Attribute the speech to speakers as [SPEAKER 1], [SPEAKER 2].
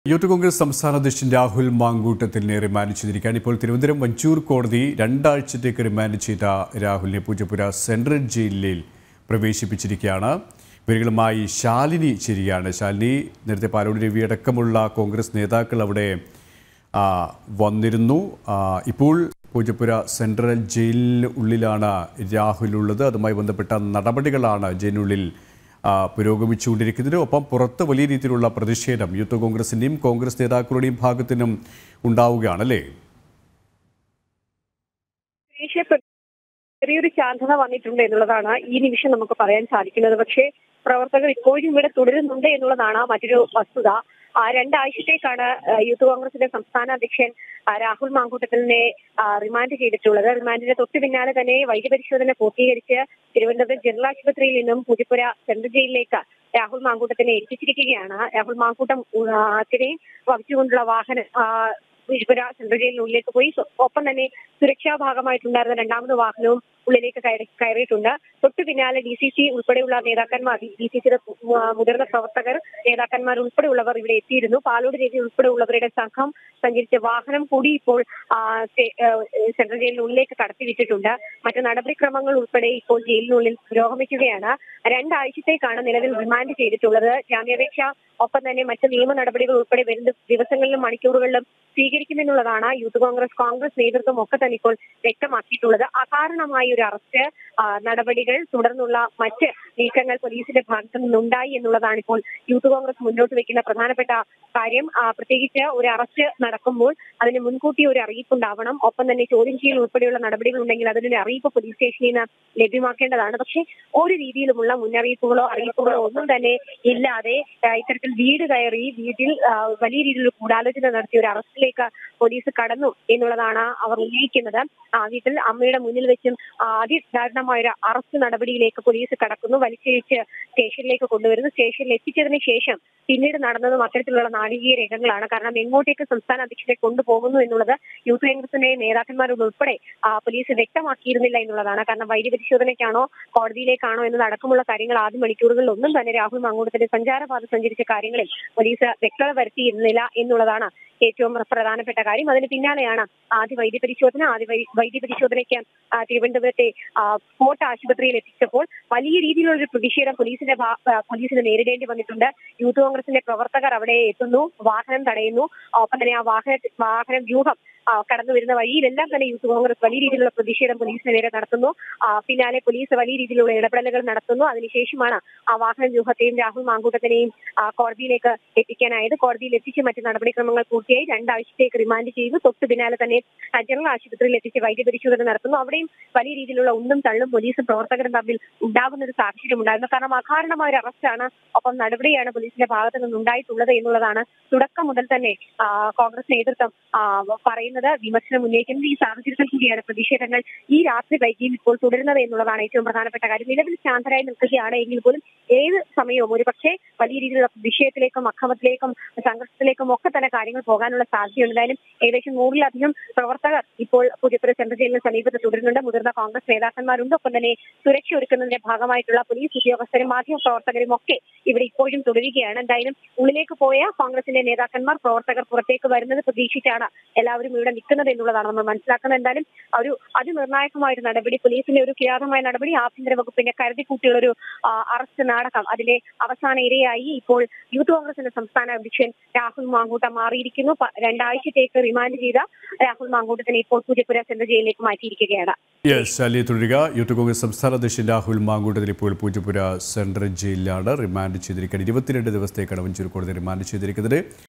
[SPEAKER 1] youth Congress സംസ്ഥാന അധ്യക്ഷൻ Rahul മാങ്കൂട്ടത്തിനെ remand ചെയ്തിരിക്കുകയാണ് ഇപ്പോൾ തിരുവനന്തപുരം വഞ്ചൂർ കോടതി രണ്ടാഴ്ചത്തേക്ക് റിമാൻഡ് ചെയ്ത രാഹുലിനെ പൂജപ്പുര സെൻട്രൽ ജയിലിൽ പ്രവേശിപ്പിച്ചിരിക്കുകയാണ് ഇവരുകളുമായി ശാലിനി ചേരുകയാണ് ശാലിനി നേരത്തെ പാലോട് രവി അടക്കമുള്ള കോൺഗ്രസ് നേതാക്കൾ അവിടെ ആ, വന്നിരുന്നു ആ, ഇപ്പോൾ പൂജപ്പുര സെൻട്രൽ ജയിലിന് ഉള്ളിലാണ് രാഹുൽ ഉള്ളത് അതുമായി ബന്ധപ്പെട്ട നടപടികളാണ് ജയിലിനുള്ളിൽ ആ, പുരോഗമിച്ചുകൊണ്ടിരിക്കുന്നത് ഒപ്പം പുറത്ത് വലിയ രീതിയിലുള്ള പ്രതിഷേധം യൂത്ത് കോൺഗ്രസിൻ്റെയും കോൺഗ്രസ് നേതാക്കളുടെയും ഭാഗത്തിനും ഉണ്ടാവുകയാണല്ലേ
[SPEAKER 2] ദേശീയ പ്ര- ചെറിയൊരു ശാന്തത വന്നിട്ടുണ്ട് എന്നുള്ളതാണ് ഈ നിമിഷം നമുക്ക് പറയാൻ സാധിക്കുന്നത് പക്ഷേ പ്രവർത്തകർ ഇപ്പോഴും ഇവിടെ തുടരുന്നുണ്ട് എന്നുള്ളതാണ് മറ്റൊരു വസ്തുത ആ, രണ്ടാഴ്ചത്തേക്കാണ് ആ, യൂത്ത് കോൺഗ്രസിന്റെ സംസ്ഥാന അധ്യക്ഷൻ ആ, രാഹുൽ മാങ്കൂട്ടത്തിനെ ആ, റിമാൻഡ് ചെയ്തിട്ടുള്ളത് റിമാൻഡിന്റെ തൊട്ടു പിന്നാലെ തന്നെ വൈദ്യപരിശോധന പൂർത്തീകരിച്ച് തിരുവനന്തപുരം ജനറൽ ആശുപത്രിയിൽ നിന്നും പൂജപ്പുര സെൻട്രൽ ജയിലിലേക്ക് രാഹുൽ മാങ്കൂട്ടത്തിനെ എത്തിച്ചിരിക്കുകയാണ് രാഹുൽ മാങ്കൂട്ടം ആ, ത്തിനെ വഹിച്ചുകൊണ്ടുള്ള വാഹനം ആ, പൂജപ്പുര സെൻട്രൽ ജയിലിനുള്ളിലേക്ക് പോയി സ്വ- ഒപ്പം തന്നെ സുരക്ഷാ ഭാഗമായിട്ടുണ്ടായിരുന്ന രണ്ടാമത് വാഹനവും ഉള്ളിലേക്ക് കയറി കയറിയിട്ടുണ്ട് തൊട്ടു പിന്നാലെ ഡി സി സി ഉൾപ്പെടെയുള്ള നേതാക്കന്മാർ ഡി സി സിയുടെ മുതിർന്ന പ്രവർത്തകർ നേതാക്കന്മാർ ഉൾപ്പെടെയുള്ളവർ ഇവിടെ എത്തിയിരുന്നു പാലോട് രവി ഉൾപ്പെടെയുള്ളവരുടെ സംഘം സഞ്ചരിച്ച വാഹനം കൂടി ഇപ്പോൾ ആ, സെ- ആ, സെൻട്രൽ ജയിലിനുള്ളിലേക്ക് കടത്തിവിട്ടിട്ടുണ്ട് മറ്റ് നടപടിക്രമങ്ങൾ ഉൾപ്പെടെ ഇപ്പോൾ ജയിലിനുള്ളിൽ പുരോഗമിക്കുകയാണ് രണ്ടാഴ്ചത്തേക്കാണ് നിലവിൽ റിമാൻഡ് ചെയ്തിട്ടുള്ളത് ജാമ്യാപേക്ഷ ഒപ്പം തന്നെ മറ്റ് നിയമ നടപടികൾ ഉൾപ്പെടെ വരുന്ന ദിവസങ്ങളിലും മണിക്കൂറുകളിലും സ്വീകരിക്കുമെന്നുള്ളതാണ് യൂത്ത് കോൺഗ്രസ് കോൺഗ്രസ് നേതൃത്വം ഒക്കെ തന്നെ ഇപ്പോൾ വ്യക്തമാക്കിയിട്ടുള്ളത് അകാരണമായ ഒരു അറസ്റ്റ് ആ, നടപടികൾ തുടർന്നുള്ള മറ്റ് നീക്കങ്ങൾ പോലീസിന്റെ ഭാഗത്തു നിന്നുണ്ടായി എന്നുള്ളതാണ് ഇപ്പോൾ യൂത്ത് കോൺഗ്രസ് മുന്നോട്ട് വെക്കുന്ന പ്രധാനപ്പെട്ട കാര്യം ആ, പ്രത്യേകിച്ച് ഒരു അറസ്റ്റ് നടക്കുമ്പോൾ അതിന് മുൻകൂട്ടി ഒരു അറിയിപ്പ് ഉണ്ടാവണം ഒപ്പം തന്നെ ചോദ്യം ചെയ്യൽ ഉൾപ്പെടെയുള്ള നടപടികൾ ഉണ്ടെങ്കിൽ അതിനൊരു അറിയിപ്പ് പോലീസ് സ്റ്റേഷനിൽ നിന്ന് ലഭ്യമാക്കേണ്ടതാണ് പക്ഷേ ഒരു രീതിയിലുമുള്ള മുന്നറിയിപ്പുകളോ അറിയിപ്പുകളോ ഒന്നും തന്നെ ഇല്ലാതെ ആ, ഇത്തരത്തിൽ വീട് കയറി വീട്ടിൽ ആ, വലിയ രീതിയിലുള്ള ഗൂഢാലോചന നടത്തിയ ഒരു അറസ്റ്റിലേക്ക് പോലീസ് കടന്നു എന്നുള്ളതാണ് അവർ ഉന്നയിക്കുന്നത് ആ വീട്ടിൽ അമ്മയുടെ മുന്നിൽ വെച്ചും ആ, അതിദാരുണമായ ഒരു അറസ്റ്റ് നടപടിയിലേക്ക് പോലീസ് കടക്കുന്നു വലിച്ചിഴിച്ച് സ്റ്റേഷനിലേക്ക് കൊണ്ടുവരുന്നു സ്റ്റേഷനിൽ എത്തിച്ചതിന് ശേഷം പിന്നീട് നടന്നതും അത്തരത്തിലുള്ള നാടകീയ രംഗങ്ങളാണ് കാരണം എങ്ങോട്ടേക്ക് സംസ്ഥാന അധ്യക്ഷനെ കൊണ്ടുപോകുന്നു എന്നുള്ളത് യൂത്ത് കോൺഗ്രസിന്റെ നേതാക്കന്മാരോട് ഉൾപ്പെടെ ആ, പോലീസ് വ്യക്തമാക്കിയിരുന്നില്ല എന്നുള്ളതാണ് കാരണം വൈദ്യപരിശോധനയ്ക്കാണോ കോടതിയിലേക്കാണോ എന്നത് അടക്കമുള്ള കാര്യങ്ങൾ ആദ്യ മണിക്കൂറുകളിൽ ഒന്നും തന്നെ രാഹുൽ മാങ്കൂട്ടത്തിന്റെ സഞ്ചാരപാത സഞ്ചരിച്ച കാര്യങ്ങളിൽ പോലീസ് വ്യക്തത വരുത്തിയിരുന്നില്ല എന്നുള്ളതാണ് ഏറ്റവും പ്രധാനപ്പെട്ട കാര്യം അതിന് പിന്നാലെയാണ് ആദ്യ വൈദ്യപരിശോധന ആദ്യ വൈ- വൈദ്യപരിശോധനയ്ക്ക് ആ, തിരുവനന്തപുരത്തെ ആ, ഫോർട്ട് ആശുപത്രിയിൽ എത്തിച്ചപ്പോൾ വലിയ രീതിയിലുള്ള ഒരു പ്രതിഷേധം പോലീസിന്റെ ഭാ- ആ, പോലീസിന് നേരിടേണ്ടി വന്നിട്ടുണ്ട് യൂത്ത് കോൺഗ്രസിന്റെ പ്രവർത്തകർ അവിടെ എത്തുന്നു വാഹനം തടയുന്നു ഒപ്പം തന്നെ ആ വാഹന വാഹന വ്യൂഹം ആ, കടന്നു വരുന്ന വഴിയിലെല്ലാം തന്നെ യൂത്ത് കോൺഗ്രസ് വലിയ രീതിയിലുള്ള പ്രതിഷേധം പോലീസിന് നേരെ നടത്തുന്നു ആ, പിന്നാലെ പോലീസ് വലിയ രീതിയിലുള്ള ഇടപെടലുകൾ നടത്തുന്നു അതിനുശേഷമാണ് ആ വാഹന വ്യൂഹത്തെയും രാഹുൽ മാങ്കൂട്ടത്തിനെയും ആ, കോടതിയിലേക്ക് എത്തിക്കാനായത് കോടതിയിൽ എത്തിച്ച് മറ്റ് നടപടിക്രമങ്ങൾ പൂർത്തിയായി രണ്ടാഴ്ചത്തേക്ക് റിമാൻഡ് ചെയ്തു തൊട്ടു പിന്നാലെ തന്നെ ആ, ജനറൽ ആശുപത്രിയിൽ എത്തിച്ച് വൈദ്യപരിശോധന നടത്തുന്നു അവിടെയും വലിയ രീതിയിലുള്ള ഉന്തും തള്ളും പോലീസും പ്രവർത്തകരും തമ്മിൽ ഉണ്ടാകുന്ന ഒരു സാഹചര്യമുണ്ടായിരുന്നു കാരണം അകാരണമായ ഒരു അറസ്റ്റാണ് ഒപ്പം നടപടിയാണ് പോലീസിന്റെ ഭാഗത്തു നിന്ന് ഉണ്ടായിട്ടുള്ളത് എന്നുള്ളതാണ് തുടക്കം മുതൽ തന്നെ ആ, കോൺഗ്രസ് നേതൃത്വം ആ, പറയുന്നത് വിമർശനം ഉന്നയിക്കുന്നത് ഈ സാഹചര്യത്തിൽ കൂടിയാണ് പ്രതിഷേധങ്ങൾ ഈ രാത്രി വൈകിയും ഇപ്പോൾ തുടരുന്നത് എന്നുള്ളതാണ് ഏറ്റവും പ്രധാനപ്പെട്ട കാര്യം നിലവിൽ ശാന്തരായി നിൽക്കുകയാണ് എങ്കിൽ പോലും ഏത് സമയവും ഒരു പക്ഷേ വലിയ രീതിയിലുള്ള വിഷയത്തിലേക്കും അക്രമത്തിലേക്കും സംഘർഷത്തിലേക്കും ഒക്കെ തന്നെ കാര്യങ്ങൾ പോകാനുള്ള സാധ്യതയുണ്ട് എന്തായാലും ഏകദേശം നൂറിലധികം പ്രവർത്തകർ ഇപ്പോൾ പുതിയപ്പുര സെൻട്രൽ ജയിലിന് സമീപത്ത് തുടരുന്നുണ്ട് മുതിർന്ന കോൺഗ്രസ് നേതാക്കന്മാരുണ്ട് ഒപ്പം തന്നെ സുരക്ഷ ഒരുക്കുന്നതിന്റെ ഭാഗമായിട്ടുള്ള പോലീസ് ഉദ്യോഗസ്ഥരും മാധ്യമ പ്രവർത്തകരും ഒക്കെ ഇവിടെ ഇപ്പോഴും തുടരുകയാണ് എന്തായാലും ഉള്ളിലേക്ക് പോയ കോൺഗ്രസിന്റെ നേതാക്കന്മാർ പ്രവർത്തകർ പുറത്തേക്ക് വരുന്നത് പ്രതീക്ഷിച്ചാണ് എല്ലാവരും ഇവിടെ നിൽക്കുന്നത് എന്നുള്ളതാണ് നമ്മൾ മനസ്സിലാക്കുന്നത് എന്തായാലും ഒരു അതിനിർണായകമായ ഒരു നടപടി പോലീസിന്റെ ഒരു കിരാതമായ നടപടി ആഭ്യന്തര വകുപ്പിന്റെ കരുതിക്കൂട്ടിയുള്ള ഒരു ആ, അറസ്റ്റ് നാടകം അതിന്റെ അവസാന ഇരയായി ഇപ്പോൾ യൂത്ത് കോൺഗ്രസിന്റെ സംസ്ഥാന അധ്യക്ഷൻ രാഹുൽ മാങ്കൂട്ടം മാറിയിരിക്കുന്നു പ- രണ്ടാഴ്ചത്തേക്ക് റിമാൻഡ് ചെയ്ത രാഹുൽ മാങ്കൂട്ടത്തിനെ ഇപ്പോൾ പൂജപ്പുര സെൻട്രൽ ജയിലിലേക്ക് മാറ്റിയിരിക്കുകയാണ്
[SPEAKER 1] യെസ് ശാലിനി തുടരുക യൂത്ത് കോൺഗ്രസ് സംസ്ഥാന അധ്യക്ഷൻ രാഹുൽ മാങ്കൂട്ടത്തിൽ ഇപ്പോൾ പൂജപ്പുര സെൻട്രൽ ജയിലിലാണ് റിമാൻഡ് ചെയ്തിരിക്കുന്നത് ഇരുപത്തിരണ്ട് ദിവസത്തേക്കാണ് വഞ്ചൂർ കോടതി റിമാൻഡ് ചെയ്തിരിക്കുന്നത്